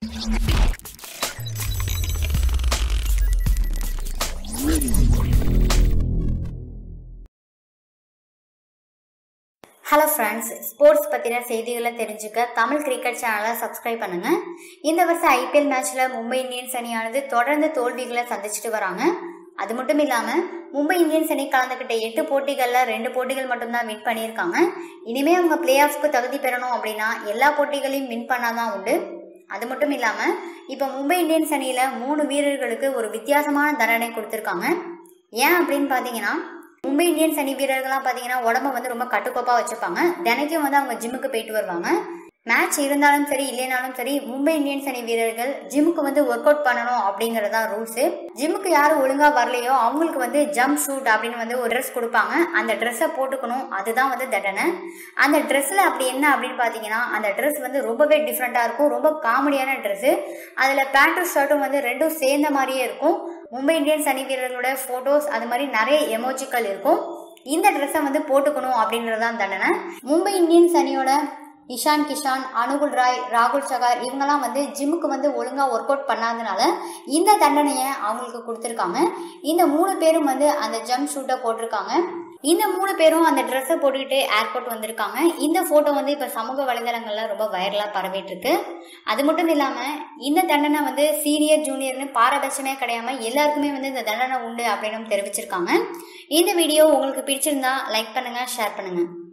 hello friends sports பற்றின செய்திகளை தெரிஞ்சுக்க தமிழ் கிரிக்கெட் சேனலை சப்ஸ்கிரைப் பண்ணுங்க இந்த வருஷம் ஐபிஎல் மேட்ச்சில் மும்பை இந்தியன்ஸ் அணியானது தொடர்ந்து தோல்விகளை சந்திச்சுட்டு வராங்க அது மட்டும் இல்லாமல் மும்பை இந்தியன்ஸ் அணி கலந்துக்கிட்ட எட்டு போட்டிகளில் ரெண்டு போட்டிகள் மட்டும்தான் வின் பண்ணியிருக்காங்க இனிமே அவங்க பிளே ஆஃப்க்கு தகுதி பெறணும் அப்படின்னா எல்லா போட்டிகளையும் வின் பண்ணாதான் உண்டு அது மட்டும் இல்லாமல் இப்போ மும்பை இந்தியன்ஸ் அணியில் மூணு வீரர்களுக்கு ஒரு வித்தியாசமான தண்டனை கொடுத்துருக்காங்க ஏன் அப்படின்னு பார்த்தீங்கன்னா மும்பை இந்தியன்ஸ் அணி வீரர்கள்லாம் பார்த்தீங்கன்னா உடம்ப வந்து ரொம்ப கட்டுக்கோப்பாக வச்சுப்பாங்க தினைக்கும் வந்து அவங்க ஜிம்முக்கு போயிட்டு வருவாங்க மேட்ச் இருந்தாலும் சரி இல்லைனாலும் சரி மும்பை இந்தியன்ஸ் அணி வீரர்கள் ஜிம்முக்கு வந்து ஒர்க் அவுட் பண்ணணும் அப்படிங்கிறது தான் ரூல்ஸு ஜிம்முக்கு யாரும் ஒழுங்காக வரலையோ அவங்களுக்கு வந்து ஜம்ப் ஷூட் அப்படின்னு வந்து ஒரு ட்ரெஸ் கொடுப்பாங்க அந்த ட்ரெஸ்ஸை போட்டுக்கணும் அதுதான் வந்து தண்டனை அந்த ட்ரெஸ்ஸில் அப்படி என்ன அப்படின்னு பார்த்தீங்கன்னா அந்த ட்ரெஸ் வந்து ரொம்பவே டிஃப்ரெண்ட்டாக இருக்கும் ரொம்ப காமெடியான ட்ரெஸ்ஸு அதில் பேண்ட்டும் ஷர்ட்டும் வந்து ரெண்டும் சேர்ந்த மாதிரியே இருக்கும் மும்பை இந்தியன்ஸ் அணி வீரர்களோட ஃபோட்டோஸ் அது மாதிரி நிறைய எமோஜிக்கல் இருக்கும் இந்த ட்ரெஸ்ஸை வந்து போட்டுக்கணும் அப்படின்றது தான் தண்டனை மும்பை இந்தியன்ஸ் அணியோட இஷான் கிஷான் அனுகுல் ராய் ராகுல் சகார் இவங்கெல்லாம் வந்து ஜிம்முக்கு வந்து ஒழுங்காக ஒர்க் அவுட் பண்ணாதனால இந்த தண்டனையை அவங்களுக்கு கொடுத்துருக்காங்க இந்த மூணு பேரும் வந்து அந்த ஜம்ப் ஷூட்டை போட்டிருக்காங்க இந்த மூணு பேரும் அந்த ட்ரெஸ்ஸை போட்டுக்கிட்டு ஏர்போர்ட் வந்திருக்காங்க இந்த ஃபோட்டோ வந்து இப்போ சமூக வலைதளங்களில் ரொம்ப வைரலாக பரவிட்டு இருக்கு அது மட்டும் இல்லாமல் இந்த தண்டனை வந்து சீனியர் ஜூனியர்னு பாரபட்சமே கிடையாமல் எல்லாருக்குமே வந்து இந்த தண்டனை உண்டு அப்படின்னு தெரிவிச்சிருக்காங்க இந்த வீடியோ உங்களுக்கு பிடிச்சிருந்தா லைக் பண்ணுங்கள் ஷேர் பண்ணுங்கள்